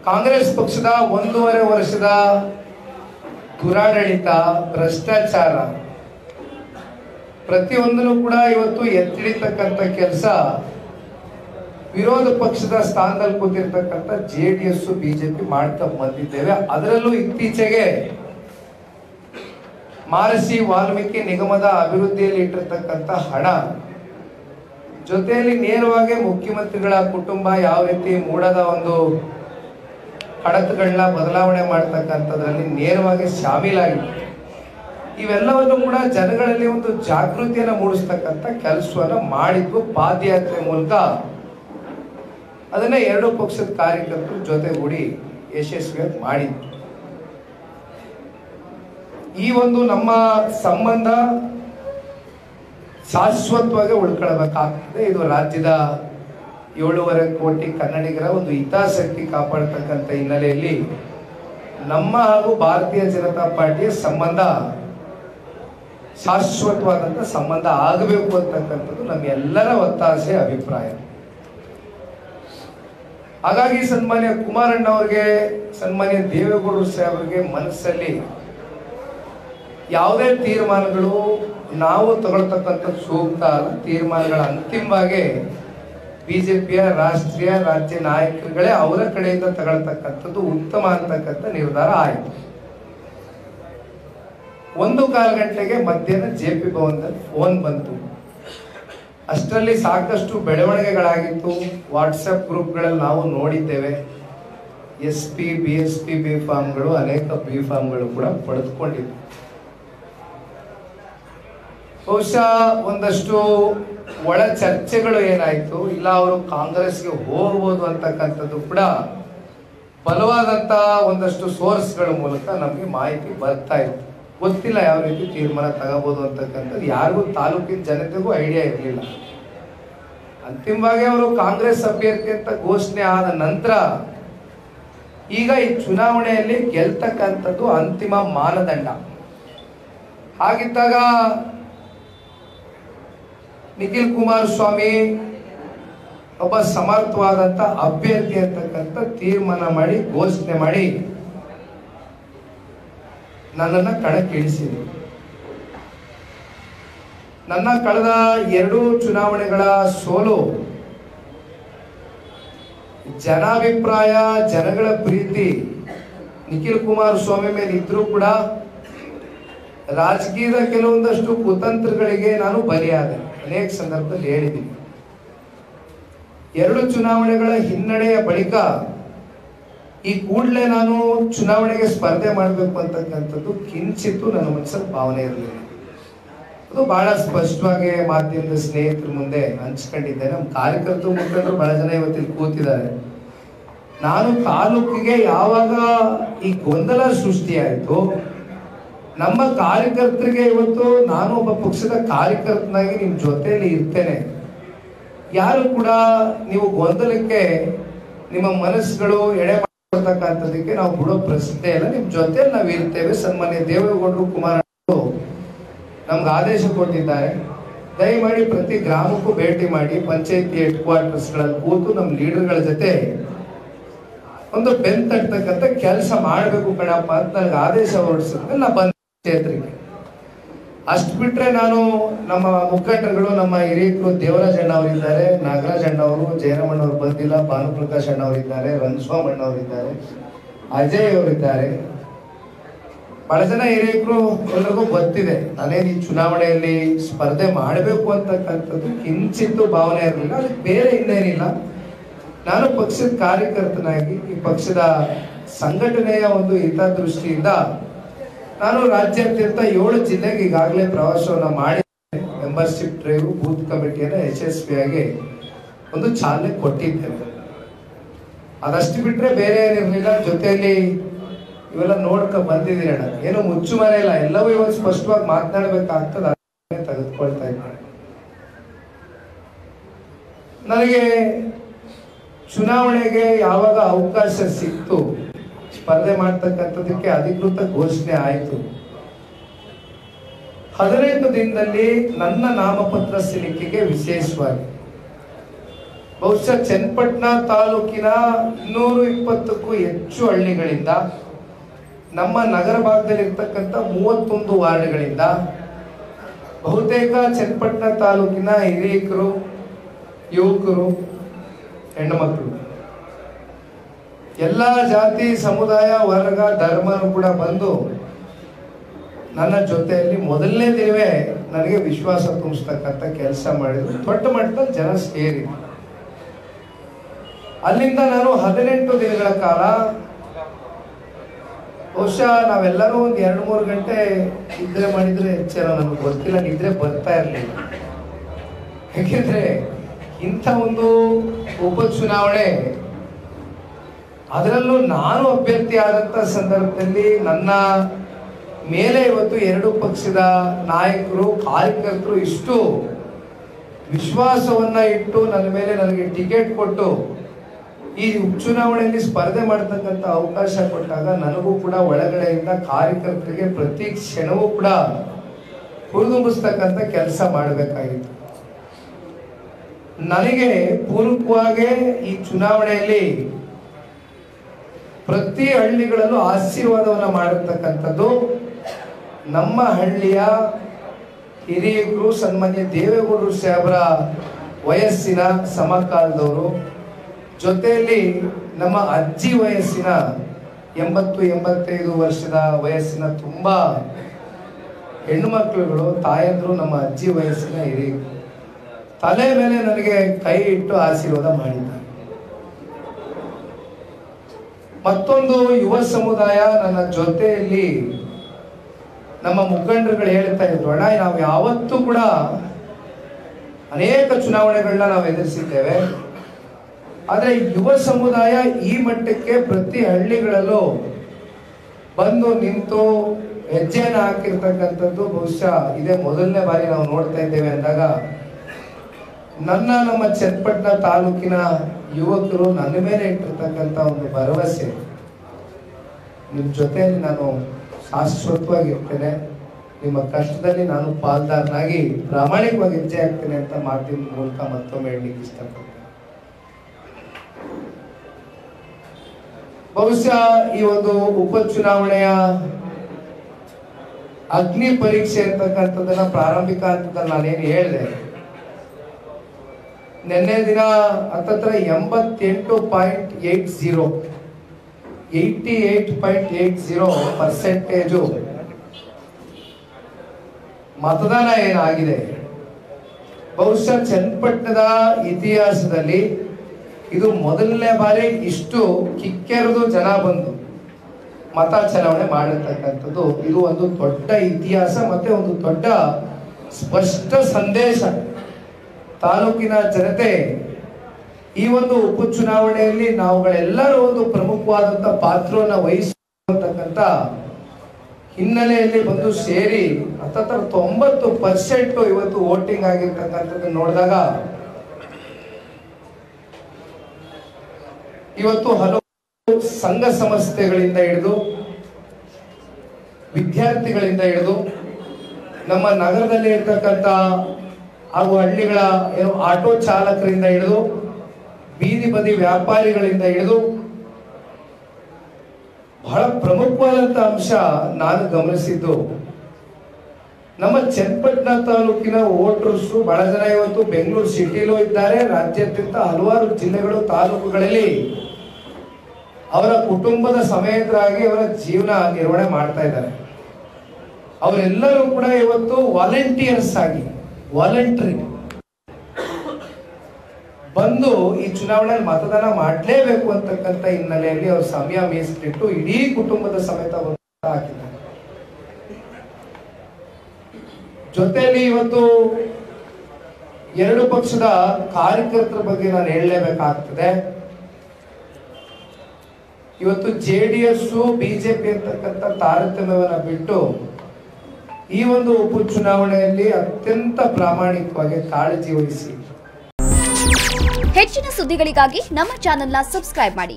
ಕಾಂಗ್ರೆಸ್ ಪಕ್ಷದ ಒಂದೂವರೆ ವರ್ಷದ ದುರಾಡಳಿತ ಭ್ರಷ್ಟಾಚಾರ ಪ್ರತಿಯೊಂದನ್ನು ಕೂಡ ಇವತ್ತು ಎತ್ತಿಡಿತಕ್ಕಂಥ ಕೆಲಸ ವಿರೋಧ ಪಕ್ಷದ ಸ್ಥಾನದಲ್ಲಿ ಕೂತಿರ್ತಕ್ಕಂಥ ಜೆ ಡಿ ಎಸ್ ಬಿಜೆಪಿ ಮಾಡ್ತಾ ಬಂದಿದ್ದೇವೆ ಅದರಲ್ಲೂ ಇತ್ತೀಚೆಗೆ ಮಾರಸಿ ವಾಲ್ಮೀಕಿ ನಿಗಮದ ಅಭಿವೃದ್ಧಿಯಲ್ಲಿ ಇಟ್ಟಿರ್ತಕ್ಕಂಥ ಹಣ ಜೊತೆಯಲ್ಲಿ ನೇರವಾಗಿ ಮುಖ್ಯಮಂತ್ರಿಗಳ ಕುಟುಂಬ ಯಾವ ರೀತಿ ಮೂಡದ ಒಂದು ಕಡತಗಳನ್ನ ಬದಲಾವಣೆ ಮಾಡ್ತಕ್ಕಂಥದ್ರಲ್ಲಿ ನೇರವಾಗಿ ಶಾಮೀಲಾಗಿದೆ ಇವೆಲ್ಲವನ್ನು ಕೂಡ ಜನಗಳಲ್ಲಿ ಒಂದು ಜಾಗೃತಿಯನ್ನು ಮೂಡಿಸ್ತಕ್ಕಂಥ ಕೆಲಸವನ್ನ ಮಾಡಿದ್ವು ಪಾದಯಾತ್ರೆ ಮೂಲಕ ಅದನ್ನ ಎರಡು ಪಕ್ಷದ ಕಾರ್ಯಕರ್ತರು ಜೊತೆಗೂಡಿ ಯಶಸ್ವಿಯಾಗಿ ಮಾಡಿದ್ವು ಈ ಒಂದು ನಮ್ಮ ಸಂಬಂಧ ಶಾಶ್ವತವಾಗಿ ಉಳ್ಕೊಳ್ಬೇಕಾಗ್ತದೆ ಇದು ರಾಜ್ಯದ ಏಳೂವರೆ ಕೋಟಿ ಕನ್ನಡಿಗರ ಒಂದು ಹಿತಾಸಕ್ತಿ ಕಾಪಾಡ್ತಕ್ಕಂಥ ಹಿನ್ನೆಲೆಯಲ್ಲಿ ನಮ್ಮ ಹಾಗೂ ಭಾರತೀಯ ಜನತಾ ಪಾರ್ಟಿಯ ಸಂಬಂಧ ಶಾಶ್ವತವಾದಂಥ ಸಂಬಂಧ ಆಗಬೇಕು ಅಂತಕ್ಕಂಥದ್ದು ನಮ್ಮೆಲ್ಲರ ಒತ್ತಾಸೆ ಅಭಿಪ್ರಾಯ ಹಾಗಾಗಿ ಸನ್ಮಾನ್ಯ ಕುಮಾರಣ್ಣ ಅವರಿಗೆ ಸನ್ಮಾನ್ಯ ದೇವೇಗೌಡರು ಸಾಹೇಬರಿಗೆ ಮನಸ್ಸಲ್ಲಿ ಯಾವುದೇ ತೀರ್ಮಾನಗಳು ನಾವು ತಗೊಳ್ತಕ್ಕಂಥ ಸೂಕ್ತ ಅಲ್ಲ ತೀರ್ಮಾನಗಳ ಅಂತಿಮವಾಗಿ ಬಿಜೆಪಿಯ ರಾಷ್ಟ್ರೀಯ ರಾಜ್ಯ ನಾಯಕರುಗಳೇ ಅವರ ಕಡೆಯಿಂದ ತಗೊಳ್ತಕ್ಕಂಥದ್ದು ಉತ್ತಮ ಅಂತಕ್ಕಂಥ ನಿರ್ಧಾರ ಆಯಿತು ಒಂದು ಕಾಲು ಗಂಟೆಗೆ ಮಧ್ಯಾಹ್ನ ಜೆ ಪಿ ಭವನದಲ್ಲಿ ಫೋನ್ ಬಂತು ಅಷ್ಟರಲ್ಲಿ ಸಾಕಷ್ಟು ಬೆಳವಣಿಗೆಗಳಾಗಿತ್ತು ವಾಟ್ಸಪ್ ಗ್ರೂಪ್ಗಳಲ್ಲಿ ನಾವು ನೋಡಿದ್ದೇವೆ S P B S P B ಫಾರ್ಮ್ಗಳು ಅನೇಕ ಬಿ ಫಾರ್ಮ್ಗಳು ಕೂಡ ಪಡೆದುಕೊಂಡಿದ್ವು ಬಹುಶಃ ಒಂದಷ್ಟು ಒಳ ಚರ್ಚೆಗಳು ಏನಾಯ್ತು ಇಲ್ಲ ಅವರು ಕಾಂಗ್ರೆಸ್ಗೆ ಹೋಗ್ಬೋದು ಅಂತಕ್ಕಂಥದ್ದು ಕೂಡ ಬಲವಾದಂತ ಒಂದಷ್ಟು ಸೋರ್ಸ್ಗಳ ಮೂಲಕ ನಮಗೆ ಮಾಹಿತಿ ಬರ್ತಾ ಇತ್ತು ಗೊತ್ತಿಲ್ಲ ಯಾವ ರೀತಿ ತೀರ್ಮಾನ ತಗೋಬಹುದು ಅಂತಕ್ಕಂಥದ್ದು ಯಾರಿಗೂ ತಾಲೂಕಿನ ಜನತೆಗೂ ಐಡಿಯಾ ಇರಲಿಲ್ಲ ಅಂತಿಮವಾಗಿ ಅವರು ಕಾಂಗ್ರೆಸ್ ಅಭ್ಯರ್ಥಿ ಅಂತ ಘೋಷಣೆ ಆದ ನಂತರ ಈಗ ಈ ಚುನಾವಣೆಯಲ್ಲಿ ಗೆಲ್ತಕ್ಕಂಥದ್ದು ಅಂತಿಮ ಮಾನದಂಡ ಹಾಗಿದ್ದಾಗ ನಿಖಿಲ್ ಕುಮಾರಸ್ವಾಮಿ ಒಬ್ಬ ಸಮರ್ಥವಾದಂತ ಅಭ್ಯರ್ಥಿ ಅಂತಕ್ಕಂಥ ತೀರ್ಮಾನ ಮಾಡಿ ಘೋಷಣೆ ಮಾಡಿ ನನ್ನನ್ನ ಕಣಕ್ಕಿಳಿಸಿದ್ರು ನನ್ನ ಕಳೆದ ಎರಡು ಚುನಾವಣೆಗಳ ಸೋಲು ಜನಾಭಿಪ್ರಾಯ ಜನಗಳ ಪ್ರೀತಿ ನಿಖಿಲ್ ಕುಮಾರಸ್ವಾಮಿ ಮೇಲೆ ಇದ್ರೂ ಕೂಡ ರಾಜಕೀಯದ ಕೆಲವೊಂದಷ್ಟು ಕುತಂತ್ರಗಳಿಗೆ ನಾನು ಬಲಿಯಾದೆ ಅನೇಕ ಸಂದರ್ಭದಲ್ಲಿ ಹೇಳಿದ್ದೀನಿ ಎರಡು ಚುನಾವಣೆಗಳ ಹಿನ್ನಡೆಯ ಬಳಿಕ ಈ ಕೂಡಲೇ ನಾನು ಚುನಾವಣೆಗೆ ಸ್ಪರ್ಧೆ ಮಾಡಬೇಕು ಅಂತಕ್ಕಂಥದ್ದು ಕಿಂಚಿತ್ತು ನನ್ನ ಮನಸ್ಸಲ್ಲಿ ಭಾವನೆ ಇರಲಿಲ್ಲ ಅದು ಬಹಳ ಸ್ಪಷ್ಟವಾಗಿ ಮಾಧ್ಯಮದ ಸ್ನೇಹಿತರ ಮುಂದೆ ಹಂಚ್ಕೊಂಡಿದ್ದೆ ನಮ್ಮ ಕಾರ್ಯಕರ್ತರು ಮುಖಂಡರು ಬಹಳ ಜನ ಇವತ್ತಿಲ್ಲಿ ಕೂತಿದ್ದಾರೆ ನಾನು ತಾಲೂಕಿಗೆ ಯಾವಾಗ ಈ ಗೊಂದಲ ಸೃಷ್ಟಿಯಾಯಿತು ನಮ್ಮ ಕಾರ್ಯಕರ್ತರಿಗೆ ಇವತ್ತು ನಾನು ಒಬ್ಬ ಪಕ್ಷದ ಕಾರ್ಯಕರ್ತನಾಗಿ ನಿಮ್ ಜೊತೆಯಲ್ಲಿ ಇರ್ತೇನೆ ಯಾರು ಕೂಡ ನೀವು ಗೊಂದಲಕ್ಕೆ ನಿಮ್ಮ ಮನಸ್ಸುಗಳು ಎಡೆ ಮಾಡ್ತಕ್ಕಂಥದಕ್ಕೆ ನಾವು ಬಿಡೋ ಪ್ರಶ್ನೆ ಇಲ್ಲ ನಿಮ್ ಜೊತೆಯಲ್ಲಿ ನಾವು ಇರ್ತೇವೆ ಸನ್ಮಾನ್ಯ ದೇವೇಗೌಡರು ಕುಮಾರಣ್ಣರು ನಮ್ಗೆ ಆದೇಶ ಕೊಟ್ಟಿದ್ದಾರೆ ದಯಮಾಡಿ ಪ್ರತಿ ಗ್ರಾಮಕ್ಕೂ ಭೇಟಿ ಮಾಡಿ ಪಂಚಾಯತಿ ಹೆಡ್ ಕ್ವಾರ್ಟರ್ಸ್ಗಳಲ್ಲಿ ಕೂತು ನಮ್ಮ ಲೀಡರ್ಗಳ ಜೊತೆ ಒಂದು ಬೆನ್ ತಟ್ಟತಕ್ಕಂಥ ಕೆಲಸ ಮಾಡಬೇಕು ಕಣಪ್ಪ ಅಂತ ನನಗೆ ಆದೇಶ ಹೊರಡಿಸಿದ್ಮೇಲೆ ನಾ ಬಂದ ಕ್ಷೇತ್ರಕ್ಕೆ ಅಷ್ಟು ಬಿಟ್ರೆ ನಾನು ನಮ್ಮ ಮುಖಂಡರುಗಳು ನಮ್ಮ ಹಿರಿಯರು ದೇವರಾಜ್ ಅಣ್ಣ ಅವರಿದ್ದಾರೆ ನಾಗರಾಜ್ ಅಣ್ಣ ಅವರು ಜಯರಾಮಣ್ಣ ಅವರು ಬಂದಿಲ್ಲ ಭಾನುಪ್ರಕಾಶ್ ಅಣ್ಣ ಅವರಿದ್ದಾರೆ ರಂಗಸ್ವಾಮಿ ಅಣ್ಣ ಅವರಿದ್ದಾರೆ ಅಜಯ್ ಅವರಿದ್ದಾರೆ ಬಹಳ ಜನ ಹಿರಿಯರು ಎಲ್ಲರಿಗೂ ಗೊತ್ತಿದೆ ನಾನೇನು ಈ ಚುನಾವಣೆಯಲ್ಲಿ ಸ್ಪರ್ಧೆ ಮಾಡಬೇಕು ಅಂತಕ್ಕಂಥದ್ದು ಕಿಂಚಿತ್ತು ಭಾವನೆ ಇರಲಿಲ್ಲ ಅದಕ್ಕೆ ಬೇರೆ ಇನ್ನೇನಿಲ್ಲ ನಾನು ಪಕ್ಷದ ಕಾರ್ಯಕರ್ತನಾಗಿ ಈ ಪಕ್ಷದ ಸಂಘಟನೆಯ ಒಂದು ಹಿತದೃಷ್ಟಿಯಿಂದ ನಾನು ರಾಜ್ಯಾದ್ಯಂತ ಏಳು ಜಿಲ್ಲೆಗೆ ಈಗಾಗಲೇ ಪ್ರವಾಸವನ್ನ ಮಾಡಿ ಮೆಂಬರ್ಶಿಪ್ ಡ್ರೈವ್ ಬೂತ್ ಕಮಿಟಿಯನ್ನು ಯಶಸ್ವಿಯಾಗಿ ಒಂದು ಚಾಲನೆ ಕೊಟ್ಟಿದ್ದೇನೆ ಅದಷ್ಟು ಬಿಟ್ರೆ ಬೇರೆ ಏನಿರಲಿಲ್ಲ ಜೊತೆಯಲ್ಲಿ ಇವೆಲ್ಲ ನೋಡ್ಕೊ ಬಂದಿದ್ದೀನಿ ಅಣ್ಣ ಏನು ಮುಚ್ಚು ಮನೆ ಇಲ್ಲ ಎಲ್ಲವೂ ಇವಾಗ ಸ್ಪಷ್ಟವಾಗಿ ಮಾತನಾಡ್ಬೇಕಾಗ್ತದೆ ಅದನ್ನೇ ತೆಗೆದುಕೊಳ್ತಾ ಇದ್ದೇನೆ ನನಗೆ ಚುನಾವಣೆಗೆ ಯಾವಾಗ ಅವಕಾಶ ಸಿಕ್ತು ಸ್ಪರ್ಧೆ ಮಾಡ್ತಕ್ಕಂಥದಕ್ಕೆ ಅಧಿಕೃತ ಘೋಷಣೆ ಆಯಿತು ಹದಿನೈದು ದಿನದಲ್ಲಿ ನನ್ನ ನಾಮಪತ್ರ ಸಲ್ಲಿಕೆಗೆ ವಿಶೇಷವಾಗಿ ಬಹುಶಃ ಚನ್ನಪಟ್ಟಣ ತಾಲೂಕಿನ ಇನ್ನೂರು ಇಪ್ಪತ್ತಕ್ಕೂ ಹೆಚ್ಚು ಹಳ್ಳಿಗಳಿಂದ ನಮ್ಮ ನಗರ ಭಾಗದಲ್ಲಿ ಇರ್ತಕ್ಕಂಥ ಮೂವತ್ತೊಂದು ವಾರ್ಡ್ಗಳಿಂದ ಬಹುತೇಕ ಚನ್ನಪಟ್ಟಣ ತಾಲೂಕಿನ ಹಿರಿಯಕರು ಯುವಕರು ಹೆಣ್ಣು ಮಕ್ಕಳು ಎಲ್ಲ ಜಾತಿ ಸಮುದಾಯ ವರ್ಗ ಧರ್ಮನು ಕೂಡ ಬಂದು ನನ್ನ ಜೊತೆಯಲ್ಲಿ ಮೊದಲನೇ ದಿನವೇ ನನಗೆ ವಿಶ್ವಾಸ ತುಂಬಿಸ್ತಕ್ಕಂಥ ಕೆಲಸ ಮಾಡಿದ್ರು ದೊಡ್ಡ ಮಟ್ಟದಲ್ಲಿ ಜನ ಸೇರಿ ಅಲ್ಲಿಂದ ನಾನು ಹದಿನೆಂಟು ದಿನಗಳ ಕಾಲ ಬಹುಶಃ ನಾವೆಲ್ಲರೂ ಒಂದು ಎರಡು ಮೂರು ಗಂಟೆ ನಿದ್ರೆ ಮಾಡಿದ್ರೆ ಹೆಚ್ಚೇನೋ ನಮ್ಗೆ ಗೊತ್ತಿಲ್ಲ ನಿದ್ರೆ ಬರ್ತಾ ಇರಲಿಲ್ಲ ಯಾಕೆಂದ್ರೆ ಇಂಥ ಒಂದು ಉಪಚುನಾವಣೆ ಅದರಲ್ಲೂ ನಾನು ಅಭ್ಯರ್ಥಿ ಆದಂತ ಸಂದರ್ಭದಲ್ಲಿ ನನ್ನ ಮೇಲೆ ಇವತ್ತು ಎರಡು ಪಕ್ಷದ ನಾಯಕರು ಕಾರ್ಯಕರ್ತರು ಇಷ್ಟು ವಿಶ್ವಾಸವನ್ನ ಇಟ್ಟು ನನ್ನ ಮೇಲೆ ನನಗೆ ಟಿಕೆಟ್ ಕೊಟ್ಟು ಈ ಉಪಚುನಾವಣೆಯಲ್ಲಿ ಸ್ಪರ್ಧೆ ಮಾಡತಕ್ಕಂಥ ಅವಕಾಶ ಕೊಟ್ಟಾಗ ನನಗೂ ಕೂಡ ಒಳಗಡೆಯಿಂದ ಕಾರ್ಯಕರ್ತರಿಗೆ ಪ್ರತಿ ಕ್ಷಣವೂ ಕೂಡ ಹುರಿದುಂಬಿಸ್ತಕ್ಕಂಥ ಕೆಲಸ ಮಾಡಬೇಕಾಗಿತ್ತು ನನಗೆ ಪೂರ್ವಕವಾಗಿ ಈ ಚುನಾವಣೆಯಲ್ಲಿ ಪ್ರತಿ ಹಳ್ಳಿಗಳಲ್ಲೂ ಆಶೀರ್ವಾದವನ್ನ ಮಾಡಿರ್ತಕ್ಕಂಥದ್ದು ನಮ್ಮ ಹಳ್ಳಿಯ ಹಿರಿಯರು ಸನ್ಮಾನ್ಯ ದೇವೇಗೌಡರು ಸಾಹೇಬರ ವಯಸ್ಸಿನ ಸಮಕಾಲದವರು ಜೊತೆಯಲ್ಲಿ ನಮ್ಮ ಅಜ್ಜಿ ವಯಸ್ಸಿನ ಎಂಬತ್ತು ಎಂಬತ್ತೈದು ವರ್ಷದ ವಯಸ್ಸಿನ ತುಂಬಾ ಹೆಣ್ಣು ಮಕ್ಕಳುಗಳು ತಾಯಂದ್ರು ನಮ್ಮ ಅಜ್ಜಿ ವಯಸ್ಸಿನ ಹಿರಿಯರು ತಲೆ ಮೇಲೆ ನನಗೆ ಕೈ ಇಟ್ಟು ಆಶೀರ್ವಾದ ಮಾಡಿದ್ದಾರೆ ಮತ್ತೊಂದು ಯುವ ಸಮುದಾಯ ನನ್ನ ಜೊತೆಯಲ್ಲಿ ನಮ್ಮ ಮುಖಂಡರುಗಳು ಹೇಳ್ತಾ ಇದ್ರು ಅಣ್ಣ ನಾವು ಯಾವತ್ತೂ ಕೂಡ ಅನೇಕ ಚುನಾವಣೆಗಳನ್ನ ನಾವು ಎದುರಿಸಿದ್ದೇವೆ ಆದರೆ ಯುವ ಸಮುದಾಯ ಈ ಮಟ್ಟಕ್ಕೆ ಪ್ರತಿ ಹಳ್ಳಿಗಳಲ್ಲೂ ಬಂದು ನಿಂತು ಹೆಜ್ಜೆಯನ್ನು ಹಾಕಿರ್ತಕ್ಕಂಥದ್ದು ಬಹುಶಃ ಇದೇ ಮೊದಲನೇ ಬಾರಿ ನಾವು ನೋಡ್ತಾ ಇದ್ದೇವೆ ಅಂದಾಗ ನನ್ನ ನಮ್ಮ ಚನ್ನಪಟ್ಟಣ ತಾಲೂಕಿನ ಯುವಕರು ನನ್ನ ಮೇಲೆ ಇಟ್ಟಿರ್ತಕ್ಕಂಥ ಒಂದು ಭರವಸೆ ನಿಮ್ಮ ಜೊತೆಯಲ್ಲಿ ನಾನು ಶಾಶ್ವತವಾಗಿರ್ತೇನೆ ನಿಮ್ಮ ಕಷ್ಟದಲ್ಲಿ ನಾನು ಪಾಲ್ದಾರನಾಗಿ ಪ್ರಾಮಾಣಿಕವಾಗಿ ಹೆಜ್ಜೆ ಆಗ್ತೇನೆ ಅಂತ ಮಾಧ್ಯಮದ ಮೂಲಕ ಮತ್ತೊಮ್ಮೆ ಹೇಳಲಿಕ್ಕೆ ಇಷ್ಟಪಡ್ತೇನೆ ಬಹುಶಃ ಈ ಒಂದು ಉಪಚುನಾವಣೆಯ ಅಗ್ನಿ ಪರೀಕ್ಷೆ ಅಂತಕ್ಕಂಥದ್ದನ್ನ ಪ್ರಾರಂಭಿಕ ಹಂತದಲ್ಲಿ ನಾನೇನು ಹೇಳಿದೆ ನಿನ್ನೆ ದಿನ ಹತ್ತತ್ರ ಎಂಬತ್ತೆಂಟು point eight zero eighty eight point eight zero percentage ಮತದಾನ ಏನಾಗಿದೆ ಬಹುಶಃ ಚನ್ನಪಟ್ಟಣದ ಇತಿಹಾಸದಲ್ಲಿ ಇದು ಮೊದಲನೇ ಬಾರಿ ಇಷ್ಟು ಕಿಕ್ಕೆರೆದು ಜನ ಬಂದು ಮತ ಚಲಾವಣೆ ಮಾಡಿರ್ತಕ್ಕಂಥದ್ದು ಇದು ಒಂದು ದೊಡ್ಡ ಇತಿಹಾಸ ಮತ್ತೆ ಒಂದು ದೊಡ್ಡ ಸ್ಪಷ್ಟ ಸಂದೇಶ ತಾಲೂಕಿನ ಜನತೆ ಈ ಒಂದು ಉಪಚುನಾವಣೆಯಲ್ಲಿ ನಾವುಗಳೆಲ್ಲರೂ ಒಂದು ಪ್ರಮುಖವಾದಂತ ಪಾತ್ರವನ್ನು ವಹಿಸತಕ್ಕಂತ ಹಿನ್ನೆಲೆಯಲ್ಲಿ ಬಂದು ಸೇರಿ ಹತ್ತತ್ರ ತೊಂಬತ್ತು ಪರ್ಸೆಂಟ್ ಇವತ್ತು ವೋಟಿಂಗ್ ಆಗಿರ್ತಕ್ಕಂಥದ್ದು ನೋಡಿದಾಗ ಇವತ್ತು ಹಲವು ಸಂಘ ಸಂಸ್ಥೆಗಳಿಂದ ಹಿಡಿದು ವಿದ್ಯಾರ್ಥಿಗಳಿಂದ ಹಿಡಿದು ನಮ್ಮ ನಗರದಲ್ಲಿ ಇರ್ತಕ್ಕಂಥ ಹಾಗೂ ಹಳ್ಳಿಗಳ ಏನು ಆಟೋ ಚಾಲಕರಿಂದ ಹಿಡಿದು ಬೀದಿ ಬದಿ ವ್ಯಾಪಾರಿಗಳಿಂದ ಹಿಡಿದು ಬಹಳ ಪ್ರಮುಖವಾದಂತ ಅಂಶ ನಾನು ಗಮನಿಸಿದ್ದು ನಮ್ಮ ಚನ್ನಪಟ್ಟಣ ತಾಲೂಕಿನ ವೋಟರ್ಸ್ ಬಹಳ ಜನ ಇವತ್ತು ಬೆಂಗಳೂರು ಸಿಟಿಲೂ ಇದ್ದಾರೆ ರಾಜ್ಯಾದ್ಯಂತ ಹಲವಾರು ಜಿಲ್ಲೆಗಳು ತಾಲೂಕುಗಳಲ್ಲಿ ಅವರ ಕುಟುಂಬದ ಸಮೇತರಾಗಿ ಅವರ ಜೀವನ ನಿರ್ವಹಣೆ ಮಾಡ್ತಾ ಇದ್ದಾರೆ ಅವರೆಲ್ಲರೂ ಕೂಡ ಇವತ್ತು ವಾಲಂಟಿಯರ್ಸ್ ಆಗಿ ವಾಲಂಟ್ರಿ ಬಂದು ಈ ಚುನಾವಣೆಯಲ್ಲಿ ಮತದಾನ ಮಾಡಲೇಬೇಕು ಅಂತಕ್ಕಂಥ ಹಿನ್ನೆಲೆಯಲ್ಲಿ ಅವ್ರ ಸಮಯ ಮೀಸಲಿಟ್ಟು ಇಡೀ ಕುಟುಂಬದ ಸಮೇತ ಬಂದು ಮತ ಹಾಕಿದ್ದಾರೆ ಜೊತೆಯಲ್ಲಿ ಇವತ್ತು ಎರಡು ಪಕ್ಷದ ಕಾರ್ಯಕರ್ತರ ಬಗ್ಗೆ ನಾನು ಹೇಳಲೇಬೇಕಾಗ್ತದೆ ಇವತ್ತು ಜೆ ಡಿ ಎಸ್ ಬಿಜೆಪಿ ಅಂತಕ್ಕಂಥ ತಾರತಮ್ಯವನ್ನ ಬಿಟ್ಟು ಈ ಒಂದು ಉಪಚುನಾವಣೆಯಲ್ಲಿ ಅತ್ಯಂತ ಪ್ರಾಮಾಣಿಕವಾಗಿ ಕಾಳಜಿ ವಹಿಸಿ ಹೆಚ್ಚಿನ ಸುದ್ದಿಗಳಿಗಾಗಿ ನಮ್ಮ ಚಾನೆಲ್ನ ಸಬ್ಸ್ಕ್ರೈಬ್ ಮಾಡಿ